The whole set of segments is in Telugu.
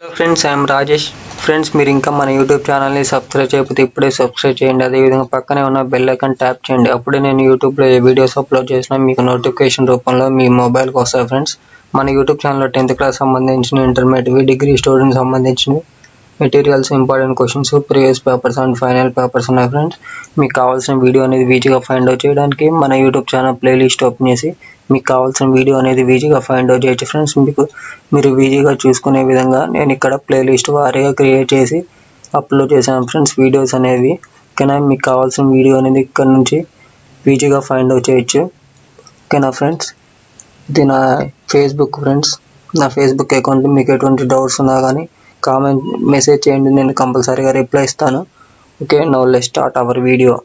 ఫ్రెండ్స్ ఐఎమ్ రాజేష్ ఫ్రెండ్స్ మీరు ఇంకా మన యూట్యూబ్ ఛానల్ని సబ్స్క్రైబ్ చేయకపోతే ఇప్పుడే సబ్స్క్రైబ్ చేయండి అదేవిధంగా పక్కనే ఉన్న బెల్ ఐకాన్ ట్యాప్ చేయండి అప్పుడే నేను యూట్యూబ్లో ఏ వీడియోస్ అప్లోడ్ చేసినా మీకు నోటిఫికేషన్ రూపంలో మీ మొబైల్కి వస్తాయి ఫ్రెండ్స్ మన యూట్యూబ్ ఛానల్లో టెన్త్ క్లాస్ సంబంధించిన ఇంటర్మీడియట్ డిగ్రీ స్టూడెంట్ సంబంధించిన materials important questions previous papers and final papers ఉన్నాయి ఫ్రెండ్స్ మీకు కావాల్సిన వీడియో అనేది ఈజీగా ఫైండ్ అవుట్ చేయడానికి మన యూట్యూబ్ ఛానల్ ప్లేలిస్ట్ ఓపెన్ చేసి మీకు కావాల్సిన వీడియో అనేది ఈజీగా ఫైండ్ అవుట్ చేయొచ్చు ఫ్రెండ్స్ మీకు మీరు ఈజీగా చూసుకునే విధంగా నేను ఇక్కడ ప్లేలిస్ట్ వారీగా క్రియేట్ చేసి అప్లోడ్ చేశాను ఫ్రెండ్స్ వీడియోస్ అనేవి ఓకేనా మీకు కావాల్సిన వీడియో అనేది ఇక్కడ నుంచి ఈజీగా ఫైండ్ అవుట్ చేయొచ్చు ఓకేనా ఫ్రెండ్స్ ఇది నా ఫేస్బుక్ ఫ్రెండ్స్ నా ఫేస్బుక్ అకౌంట్ మీకు ఎటువంటి డౌట్స్ ఉన్నా కానీ కామెంట్ మెసేజ్ చేయండి నేను కంపల్సరీగా రిప్లై ఇస్తాను okay no let start our video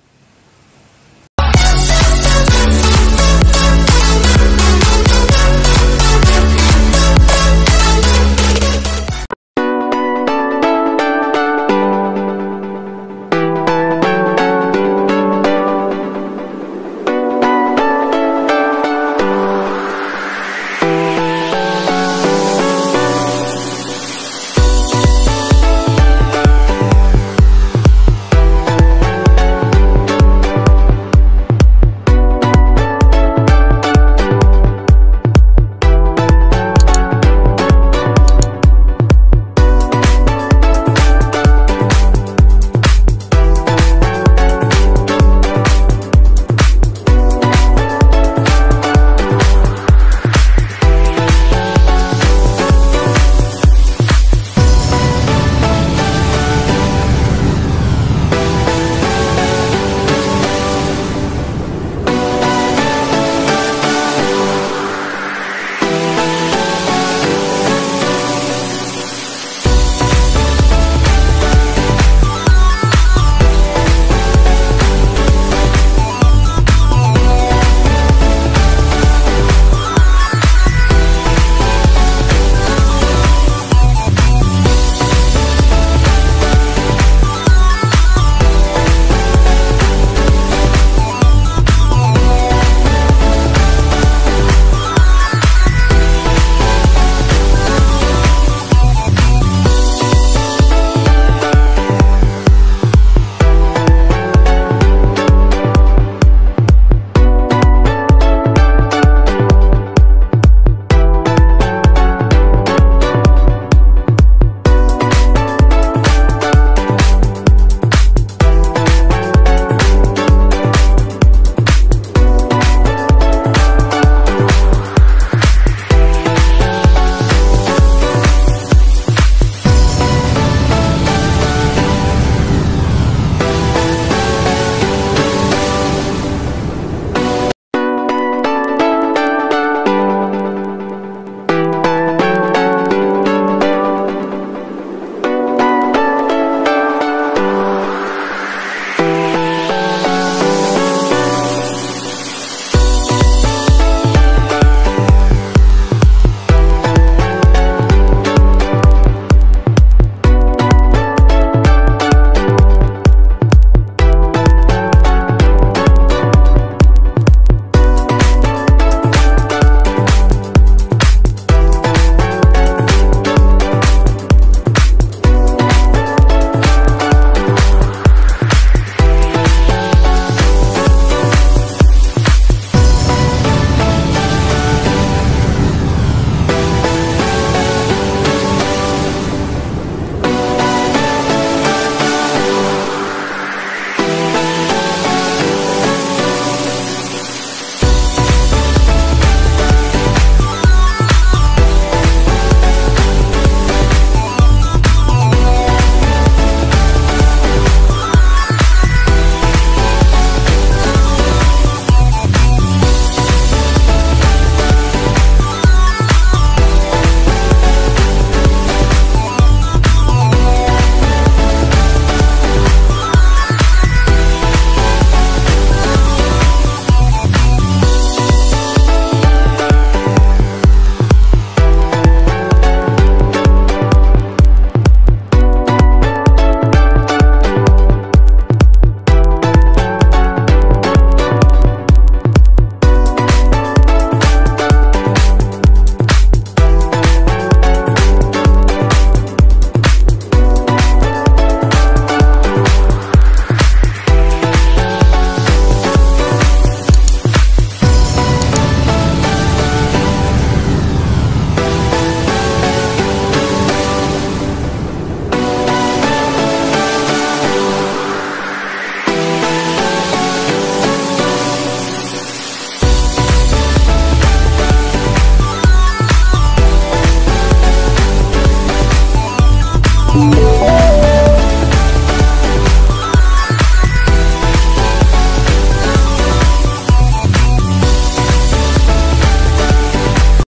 Thank